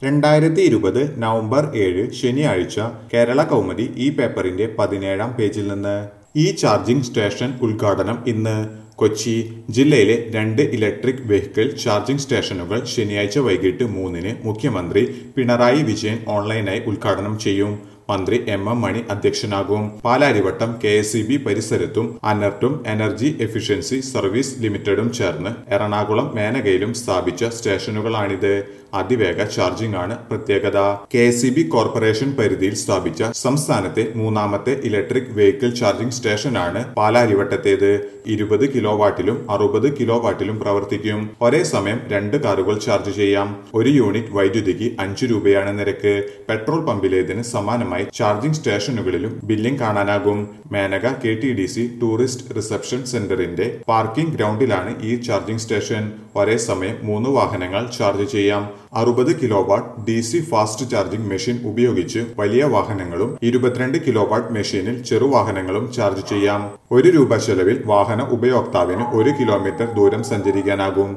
രണ്ടായിരത്തി ഇരുപത് നവംബർ ഏഴ് ശനിയാഴ്ച കേരള കൗമുദി ഈ പേപ്പറിന്റെ പതിനേഴാം പേജിൽ നിന്ന് ഈ ചാർജിംഗ് സ്റ്റേഷൻ ഉദ്ഘാടനം ഇന്ന് കൊച്ചി ജില്ലയിലെ രണ്ട് ഇലക്ട്രിക് വെഹിക്കിൾ ചാർജിംഗ് സ്റ്റേഷനുകൾ ശനിയാഴ്ച വൈകിട്ട് മൂന്നിന് മുഖ്യമന്ത്രി പിണറായി വിജയൻ ഓൺലൈനായി ഉദ്ഘാടനം ചെയ്യും മന്ത്രി എം എം മണി അധ്യക്ഷനാകും Palarivattom K S E B പരിസരത്തും അനർട്ടും എനർജി എഫിഷ്യൻസി സർവീസ് ലിമിറ്റഡും ചേർന്ന് എറണാകുളം മേനകയിലും സ്ഥാപിച്ച സ്റ്റേഷനുകളാണിത് അതിവേഗ ചാർജിംഗ് ആണ് പ്രത്യേകത K S E B corporation പരിധിയിൽ സ്ഥാപിച്ച സംസ്ഥാനത്തെ മൂന്നാമത്തെ ഇലക്ട്രിക് വെഹിക്കിൾ ചാർജിംഗ് സ്റ്റേഷനാണ് പാലാരിവട്ടത്തേത് ഇരുപത് കിലോ വാട്ടിലും അറുപത് കിലോ വാട്ടിലും പ്രവർത്തിക്കും ഒരേ സമയം രണ്ട് കാറുകൾ ചാർജ് ചെയ്യാം ഒരു യൂണിറ്റ് വൈദ്യുതിക്ക് അഞ്ചു രൂപയാണ് നിരക്ക് പെട്രോൾ പമ്പിലേതിന് സമാനമായി ചാർജിംഗ് സ്റ്റേഷനുകളിലും ബില്ലിംഗ് കാണാനാകും Menaka K T D C tourist reception സെന്ററിന്റെ പാർക്കിംഗ് ഗ്രൗണ്ടിലാണ് ഈ ചാർജിംഗ് സ്റ്റേഷൻ ഒരേ സമയം മൂന്ന് വാഹനങ്ങൾ ചാർജ് ചെയ്യാം അറുപത് kilo watt D C fast charging machine ഉപയോഗിച്ച് വലിയ വാഹനങ്ങളും ഇരുപത്തിരണ്ട് കിലോ വാട്ട് മെഷീനിൽ ചെറുവാഹനങ്ങളും ചാർജ് ചെയ്യാം ഒരു രൂപ ചെലവിൽ വാഹന ഉപയോക്താവിന് ഒരു കിലോമീറ്റർ ദൂരം സഞ്ചരിക്കാനാകും